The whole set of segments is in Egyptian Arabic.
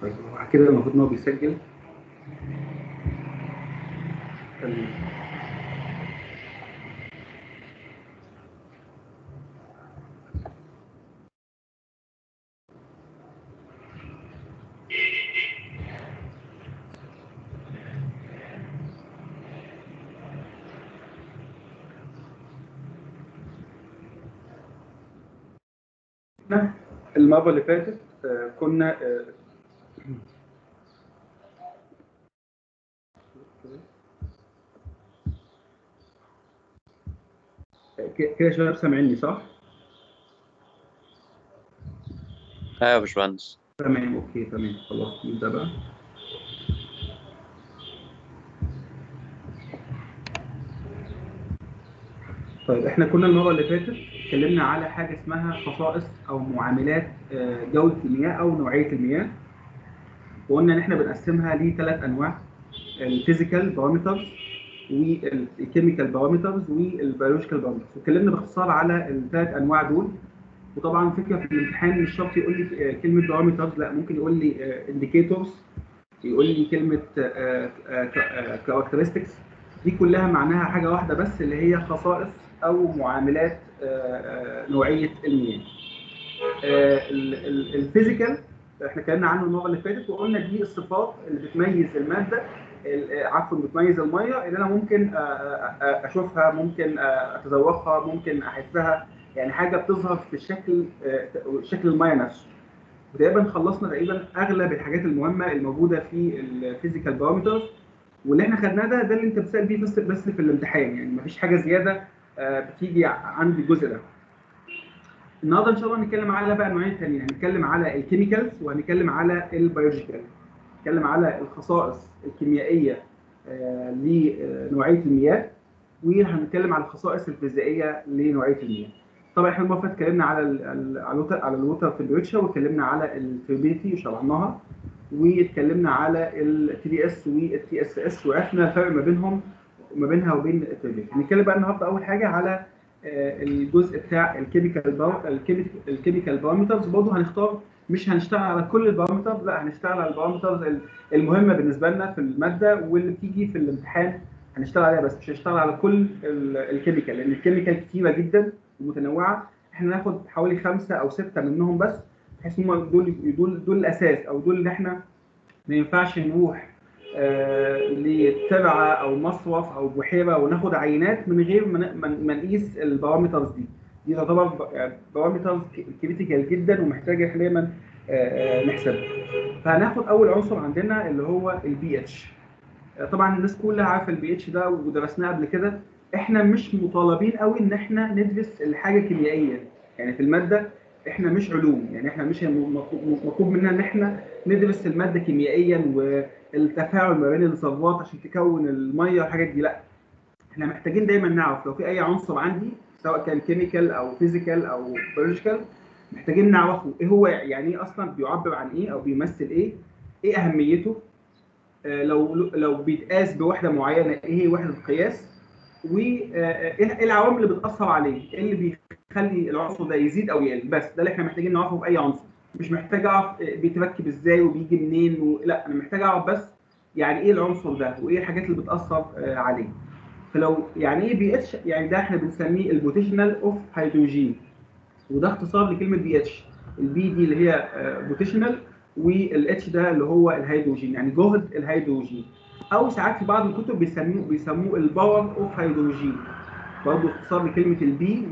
طيب هو كده المفروض ان هو بيسجل ال- إحنا المرة اللي فاتت آه، كنا آه، ك- كده يا شباب سامعيني صح؟ ايوه يا باشمهندس تمام اوكي تمام خلاص نبدأ بقى طيب احنا كنا المرة اللي فاتت اتكلمنا على حاجة اسمها خصائص او معاملات آه، جودة المياه او نوعية المياه وقلنا ان احنا بنقسمها لثلاث انواع الفيزيكال بارامترز والكيميكال بارامترز والبيولوجيكال بارامترز واتكلمنا باختصار على الثلاث انواع دول وطبعا فكره في الامتحان مش شرط يقول لي آه، كلمه بارامترز لا ممكن يقول لي انديكيتورز يقول لي كلمه كاركترستكس دي كلها معناها حاجه واحده بس اللي هي خصائص او معاملات آه، آه، نوعيه المياه. الفيزيكال احنا اتكلمنا عنه المره اللي فاتت وقلنا دي الصفات اللي بتميز الماده ال- آه، عفوا بتميز الميه اللي انا ممكن آه، آه، آه، اشوفها ممكن آه، اتذوقها ممكن احسها يعني حاجه بتظهر في الشكل آه، شكل الميه نفسه. وتقريبا خلصنا تقريبا اغلب الحاجات المهمه الموجوده في الفيزيكال بارامترز واللي احنا خدناه ده ده اللي انت بتسال بيه بس بس في الامتحان يعني مفيش حاجه زياده آه، بتيجي عند الجزء ده. النهارده ان شاء الله هنتكلم على بقى نوعين تانيين هنتكلم على الكيميكالز وهنتكلم على البيولوجيكال. هنتكلم على الخصائص الكيميائيه آه، لنوعيه المياه وهنتكلم على الخصائص الفيزيائيه لنوعيه المياه. طبعا احنا المره اللي فاتت اتكلمنا على ال ال على الوتر على الوتر تمبريتشر واتكلمنا على التربيتي وشرحناها واتكلمنا على التي دي اس والتي اس اس وعرفنا الفرق ما بينهم وما بينها وبين التربيتي. هنتكلم بقى النهارده اول حاجه على آه، الجزء بتاع الكيميكال الكيميكال بارامترز برضه هنختار مش هنشتغل على كل البارامترز لا هنشتغل على البارامترز ال- المهمه بالنسبه لنا في الماده واللي بتيجي في الامتحان هنشتغل عليها بس مش هنشتغل على كل ال- الكيميكال لان الكيميكال كتيره جدا ومتنوعه احنا ناخد حوالي خمسه او سته منهم بس بحيث ان هم دول دول دول الاساس او دول اللي احنا ما ينفعش نروح آه لترعه او مصرف او بحيره وناخد عينات من غير ما ن- ما ما نقيس البارامترز دي دي تعتبر بارامترز كريتيكال جدا ومحتاجه احنا دايما آه، آه، نحسبها فهناخد اول عنصر عندنا اللي هو البي اتش طبعا الناس كلها عارفه البي اتش ده ودرسناه قبل كده احنا مش مطالبين قوي ان احنا ندرس الحاجه كيميائيا يعني في الماده احنا مش علوم يعني احنا مش مطلوب مطلوب مننا ان احنا ندرس الماده كيميائيا والتفاعل ما بين الذرات عشان تكون الميه والحاجات دي لا احنا محتاجين دايما نعرف لو في اي عنصر عندي سواء كان كيميكال او فيزيكال او بيولوجيكال محتاجين نعرفه ايه هو يعني ايه اصلا بيعبر عن ايه او بيمثل ايه ايه اهميته آه، لو لو بيتقاس بوحده معينه ايه هي وحده القياس وايه العوامل اللي بتاثر عليه ايه اللي بيخلي العنصر ده يزيد او يقل بس ده اللي احنا محتاجين نعرفه في اي عنصر مش محتاج اعرف آه، بيتركب ازاي وبيجي منين و... لا انا محتاج اعرف بس يعني ايه العنصر ده وايه الحاجات اللي بتاثر آه، عليه فلو يعني ايه بي اتش يعني ده احنا بنسميه البوتيشنال اوف هيدروجين وده اختصار لكلمه بي اتش البي دي اللي هي بوتيشنال والاتش ده اللي هو الهيدروجين يعني جهد الهيدروجين او ساعات في بعض الكتب بيسموه بيسموه الباور اوف هيدروجين برضه اختصار لكلمه البي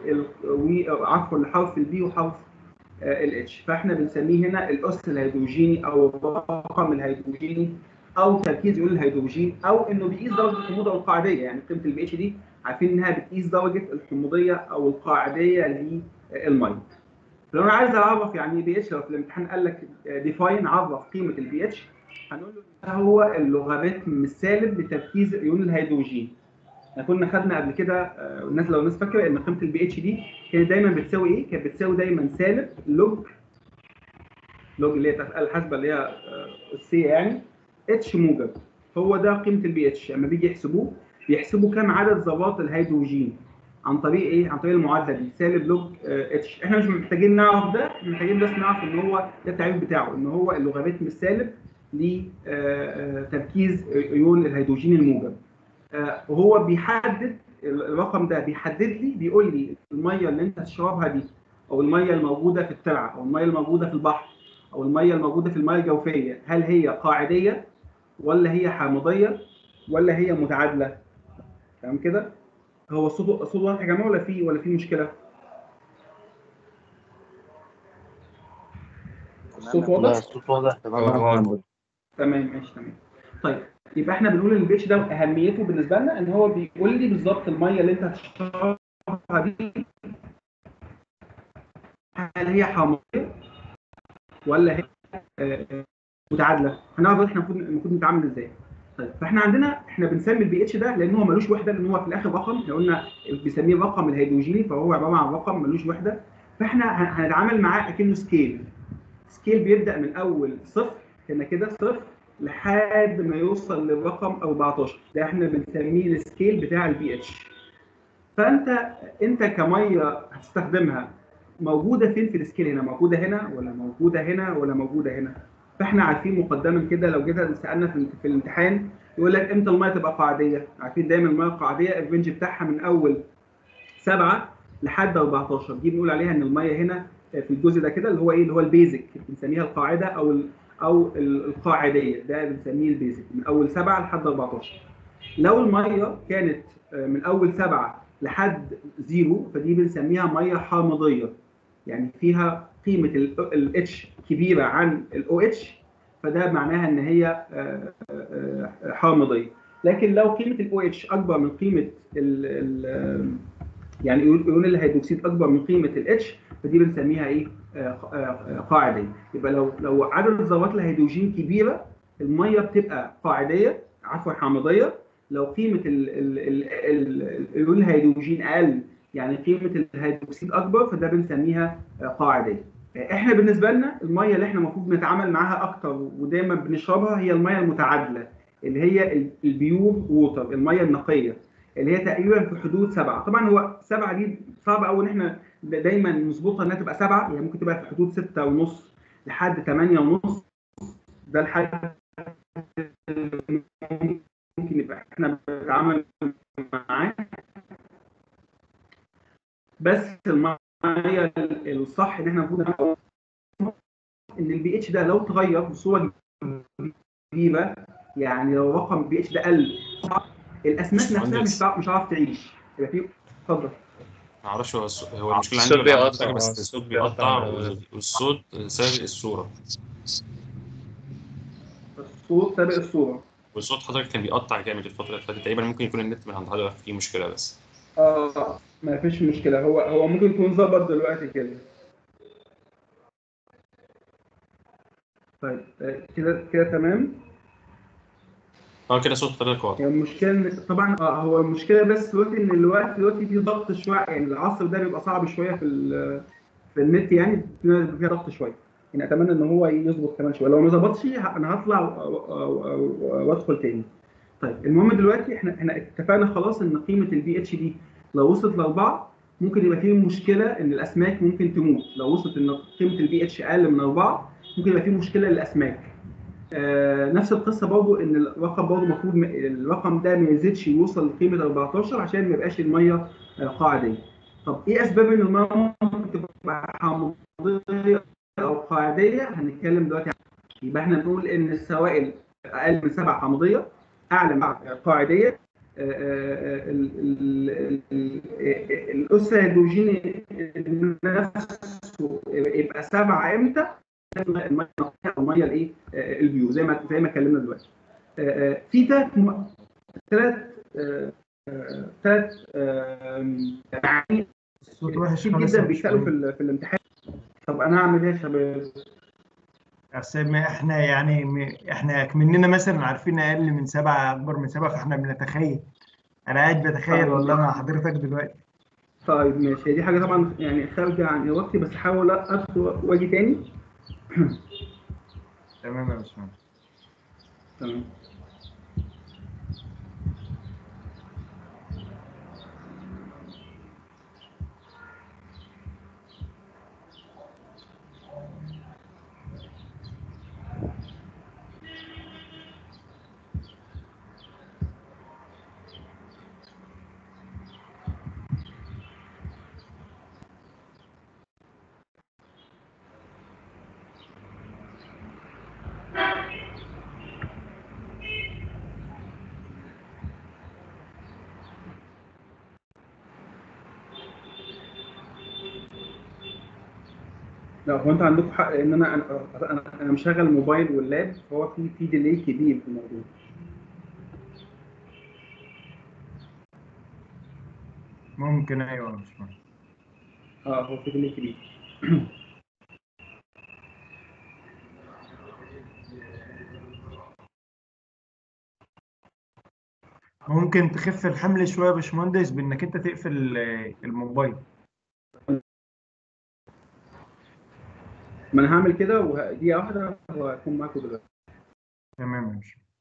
وعفوا لحرف البي وحرف الاتش فاحنا بنسميه هنا الاس الهيدروجيني او الرقم الهيدروجيني او تركيز يقول الهيدروجين او انه بيقيس درجه الحموضه والقاعديه يعني قيمه البي اتش دي عارفين انها بتقيس درجه الحموضيه او القاعديه للميه لو انا عايز اعرف يعني ايه بي اتش لو في الامتحان قال لك ديفاين عرف قيمه البي اتش هنقول له ده هو اللوغاريتم السالب لتركيز ايون الهيدروجين احنا كنا خدنا قبل كده آه، الناس لو الناس فاكره ان قيمه البي اتش دي كانت دايما بتساوي ايه؟ كانت بتساوي دايما سالب لوج لوج اللي هي بتاعت الآلة الحاسبه اللي هي آه، السي يعني اتش موجب هو ده قيمه البي اتش لما بيجي يحسبوه بيحسبوا كام عدد ذرات الهيدروجين عن طريق ايه؟ عن طريق المعادله دي سالب لوج اتش احنا مش محتاجين نعرف ده احنا محتاجين بس نعرف ان هو ده التعريف بتاعه ان هو اللوغاريتم السالب لتركيز ايون الهيدروجين الموجب آه، وهو بيحدد الرقم ده بيحدد لي بيقول لي الميه اللي انت هتشربها دي او الميه الموجوده في الترعه او الميه الموجوده في البحر او الميه الموجوده في الميه الجوفيه هل هي قاعديه ولا هي حامضيه ولا هي متعادله تمام كده هو الصوت الصوت واضح يا جماعه ولا في ولا في مشكله الصوت لا واضح الصوت واضح تمام تمام ماشي تمام طيب يبقى احنا بنقول ان البي اتش ده اهميته بالنسبه لنا ان هو بيقول لي بالظبط الميه اللي انت هتشربها دي هل هي حامضيه ولا هي آه، آه، متعادله هنعرف احنا المفروض المفروض نتعامل ازاي طيب فاحنا عندنا احنا بنسمي البي اتش ده لان هو ملوش وحده لان هو في الاخر رقم احنا قلنا بنسميه الرقم الهيدروجيني فهو عباره عن رقم ملوش وحده فاحنا هن- هنتعامل معاه اكنه سكيل سكيل بيبدا من اول صفر هنا كده صفر لحد ما يوصل للرقم 14 ده احنا بنسميه السكيل بتاع البي اتش فانت انت كميه هتستخدمها موجوده فين في السكيل هنا موجوده هنا ولا موجوده هنا ولا موجوده هنا فاحنا عارفين مقدما كده لو جينا سالنا في في الامتحان يقول لك امتى الميه تبقى قاعديه عارفين دايما الميه القاعديه الرينج بتاعها من اول 7 لحد 14 دي بنقول عليها ان الميه هنا في الجزء ده كده اللي هو ايه اللي هو البيزك بنسميها القاعده او ال او ال- القاعديه ده بنسميه البيزك من اول 7 لحد 14 لو الميه كانت آه، من اول 7 لحد زيرو فدي بنسميها ميه حامضيه يعني فيها قيمه الاتش كبيره عن الاو اتش فده معناها ان هي آه، آه، آه، حامضيه لكن لو قيمه الاو اتش اكبر من قيمه ال ال يعني ايون الهيدروكسيد اكبر من قيمه الاتش فدي بنسميها ايه؟ آه، آه، آه، قاعديه يبقى لو لو عدد ذرات الهيدروجين كبيره الميه بتبقى قاعديه عفوا حامضيه لو قيمه ال- ال- ال- ال- الايون الهيدروجين اقل يعني قيمه الهيدروكسيد اكبر فده بنسميها آه، قاعديه احنا بالنسبه لنا الميه اللي احنا المفروض نتعامل معاها اكتر ودايما بنشربها هي الميه المتعادله اللي هي ال- البيور ووتر الميه النقيه اللي هي تقريبا في حدود سبعه طبعا هو سبعه دي صعب قوي ان احنا دا- دايما نظبطها انها تبقى سبعه يعني ممكن تبقى في حدود سته ونص لحد ثمانيه ونص ده الحد ممكن يبقى احنا بنتعامل معاه بس الميه الصح ان احنا المفروض نعمل ان البي اتش ده لو اتغير بصوره كبيره يعني لو رقم البي اتش ده قل الاسماك نفسها مش هتعرف- مش هتعرف تعيش يبقى في اتفضل معرفش هو الص- هو المشكله الصوت عندي ولا بيقطع، عندك، بس آه، الصوت الصوت بيقطع بيقطع. وال- والصوت سابق الصوره الصوت سابق الصوره والصوت حضرتك كان بيقطع جامد الفتره اللي فاتت تقريبا ممكن يكون النت من عند حضرتك فيه مشكله بس اه ما فيش مشكله هو هو ممكن يكون ظبط دلوقتي كده طيب آه، كده كده تمام اه كده صوت حضرتك واضح هي المشكله ان طبعا اه هو المشكله بس دلوقتي ان الوقت دلوقتي فيه ضغط شويه يعني العصر ده بيبقى صعب شويه في ال- في النت يعني بيبقى فيها ضغط شويه يعني اتمنى ان هو يظبط كمان شويه لو ما ظبطش ه- انا هطلع و- و- و- وادخل تاني طيب المهم دلوقتي احنا احنا اتفقنا خلاص ان قيمه البي اتش دي لو وصلت لاربعه ممكن يبقى فيه مشكله ان الاسماك ممكن تموت لو وصلت ان قيمه البي اتش اقل من اربعه ممكن يبقى فيه مشكله للاسماك آه، نفس القصه برضو ان الرقم برضو المفروض م- الرقم ده ما يزيدش يوصل لقيمه 14 عشان ما يبقاش الميه آه، قاعديه. طب ايه اسباب ان الميه ممكن تبقى حامضيه او قاعديه؟ هنتكلم دلوقتي عنها. يبقى احنا بنقول ان السوائل اقل من 7 حامضيه اعلى من قاعديه آه، آه، ال- ال- ال- ال- الاس الهيدروجيني نفسه يبقى 7 امتى؟ الميه النقيه او الميه الايه آه، البيو زي ما زي ما اتكلمنا دلوقتي آه، آه، في ثلاث ثلاث ثلاث معاني الصوت وحش كتير خالص جدا يا بيسالوا في, باشمهندس. ال- في الامتحان طب انا هعمل ايه يا شباب؟ أصل ما احنا يعني م- احنا مننا مثلا عارفين اقل من سبعه اكبر من سبعه فاحنا بنتخيل انا قاعد بتخيل والله مع حضرتك دلوقتي طيب ماشي هي دي حاجه طبعا يعني خارجه عن وقتي بس هحاول ادخل واجي تاني تمام يا باشمهندس تمام لا هو انتوا عندكم حق لان انا انا انا, أنا مشغل الموبايل واللاب فهو في في ديلي كبير في الموضوع ممكن ايوه يا باشمهندس اه هو في ديلي كبير ممكن تخف الحمل شويه يا باشمهندس بانك انت تقفل آه، الموبايل ما انا هعمل كده ودقيقه واحده وهكون معاكم دلوقتي تمام يا باشمهندس